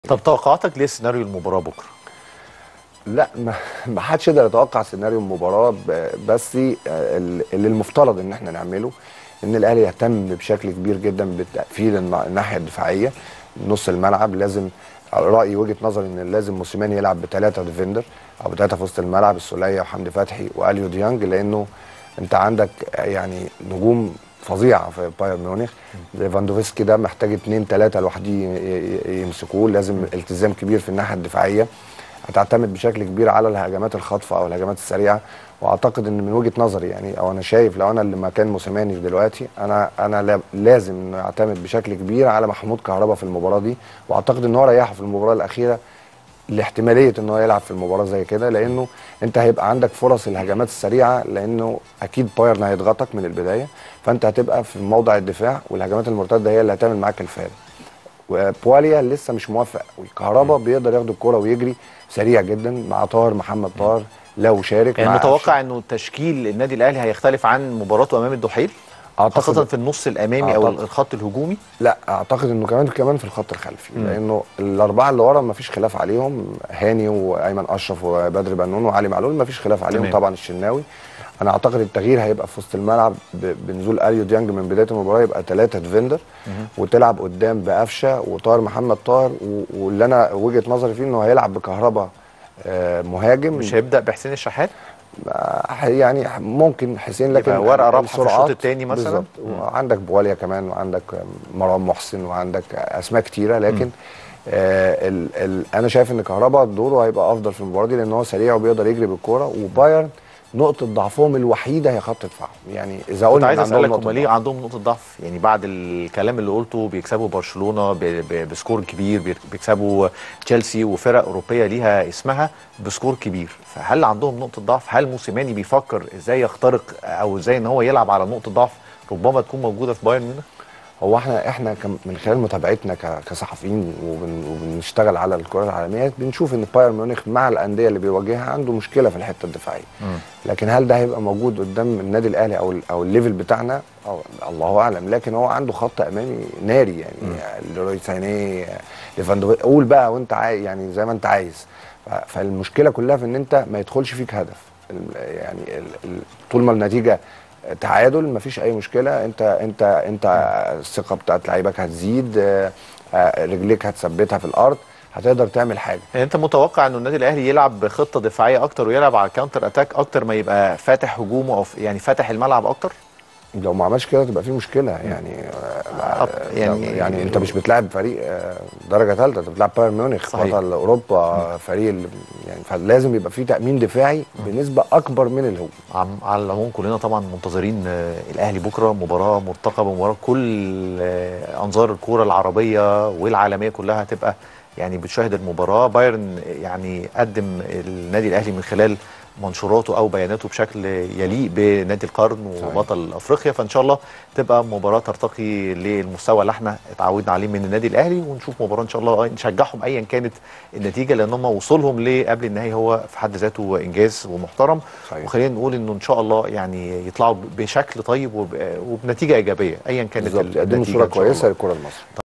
طب توقعاتك ليه سيناريو المباراه بكره لا ما ما حدش يقدر يتوقع سيناريو المباراه ب- بس آه، ال- اللي المفترض ان احنا نعمله ان الاهلي يهتم بشكل كبير جدا بتقفيل الن- الناحيه الدفاعيه نص الملعب لازم رايي وجهه نظري ان لازم موسيماني يلعب بثلاثه ديفندر او بثلاثه في وسط الملعب السوليه وحمدي فتحي واليو ديانج لانه انت عندك يعني نجوم فظيعه في بايرن ميونخ ليفاندوفسكي ده محتاج اثنين ثلاثه لوحده يمسكوه لازم التزام كبير في الناحيه الدفاعيه هتعتمد بشكل كبير على الهجمات الخاطفه او الهجمات السريعه واعتقد ان من وجهه نظري يعني او انا شايف لو انا اللي مكان موسيماني دلوقتي انا انا لا- لازم انه يعتمد بشكل كبير على محمود كهربا في المباراه دي واعتقد ان هو ريحه في المباراه الاخيره لاحتماليه ان هو يلعب في المباراه زي كده لانه انت هيبقى عندك فرص الهجمات السريعه لانه اكيد بايرن هيضغطك من البدايه فانت هتبقى في موضع الدفاع والهجمات المرتده هي اللي هتعمل معاك الفارق وبواليا لسه مش موفق والكهربا بيقدر ياخد الكرة ويجري سريع جدا مع طاهر محمد طاهر لو شارك يعني مع متوقع انه تشكيل النادي الاهلي هيختلف عن مباراته امام الدحيل خاصه اعتقد في النص الامامي او أعتقد. الخط الهجومي لا اعتقد انه كمان كمان في الخط الخلفي مم. لانه الاربعه اللي ورا ما فيش خلاف عليهم هاني وايمن اشرف وبدر بنون وعلي معلول ما فيش خلاف عليهم تمام. طبعا الشناوي انا اعتقد التغيير هيبقى في وسط الملعب ب- بنزول اليو ديانج من بدايه المباراه يبقى ثلاثه ديفندر وتلعب قدام بقفشه وطاهر محمد طاهر و- واللي انا وجهه نظري فيه انه هيلعب بكهربا آه، مهاجم مش هيبدا بحسين الشحات آه، يعني ممكن حسين لكن يبقى ورقة رابحة في الشوط السرعات التاني مثلا؟ بالظبط مم. وعندك بواليا كمان وعندك مروان محسن وعندك اسماء كتيره لكن آه ال ال انا شايف ان كهربا دوره هيبقى افضل في المباراه دي لان هو سريع وبيقدر يجري بالكوره وبايرن نقطه ضعفهم الوحيده هي خط دفاعهم يعني اذا كنت قلنا عايز إن عندهم اسالك نقطة هم ليه ضعف. عندهم نقطه ضعف يعني بعد الكلام اللي قلته بيكسبوا برشلونه ب- ب- بسكور كبير بي- بيكسبوا تشيلسي وفرق اوروبيه ليها اسمها بسكور كبير فهل عندهم نقطه ضعف هل موسيماني بيفكر ازاي يخترق او ازاي ان هو يلعب على نقطه ضعف ربما تكون موجوده في بايرن ميونخ هو احنا احنا كم- من خلال متابعتنا ك- كصحفيين وبن وبنشتغل على الكره العالميه بنشوف ان بايرن ميونخ مع الانديه اللي بيواجهها عنده مشكله في الحته الدفاعيه لكن هل ده هيبقى موجود قدام النادي الاهلي او ال- او الليفل بتاعنا أو الله اعلم لكن هو عنده خط امامي ناري يعني ليروي سانيه ليفاندوفسكي قول بقى وانت عايز يعني زي ما انت عايز ف- فالمشكله كلها في ان انت ما يدخلش فيك هدف ال- يعني ال- ال- طول ما النتيجه تعادل مفيش اي مشكله انت انت انت الثقه بتاعت لعيبك هتزيد آه، آه، رجليك هتثبتها في الارض هتقدر تعمل حاجه يعني انت متوقع انه النادي الاهلي يلعب بخطه دفاعيه اكتر ويلعب على الكاونتر اتاك اكتر ما يبقى فاتح هجومه او ف- يعني فاتح الملعب اكتر لو ما عملش كده تبقى في مشكله يعني آه، أب- يعني يعني- يعني انت مش بتلاعب فريق آه، درجه ثالثه انت بتلاعب بايرن ميونخ صحيح. بطل اوروبا فريق ال- يعني فلازم يبقى في تامين دفاعي بنسبه اكبر من الهجوم عم- على العموم كلنا طبعا منتظرين آه، الاهلي بكره مباراه مرتقبه مباراه كل آه، انظار الكوره العربيه والعالميه كلها هتبقى يعني بتشاهد المباراه بايرن يعني قدم النادي الاهلي من خلال منشوراته او بياناته بشكل يليق بنادي القرن صحيح. وبطل افريقيا فان شاء الله تبقى مباراه ترتقي للمستوى اللي احنا اتعودنا عليه من النادي الاهلي ونشوف مباراه ان شاء الله نشجعهم ايا كانت النتيجه لان هم وصولهم لقبل النهائي هو في حد ذاته انجاز ومحترم صحيح. وخلينا نقول انه ان شاء الله يعني يطلعوا بشكل طيب وب- وبنتيجه ايجابيه ايا كانت بالظبط يقدموا النتيجة صوره إن شاء كويسه الله. للكره المصريه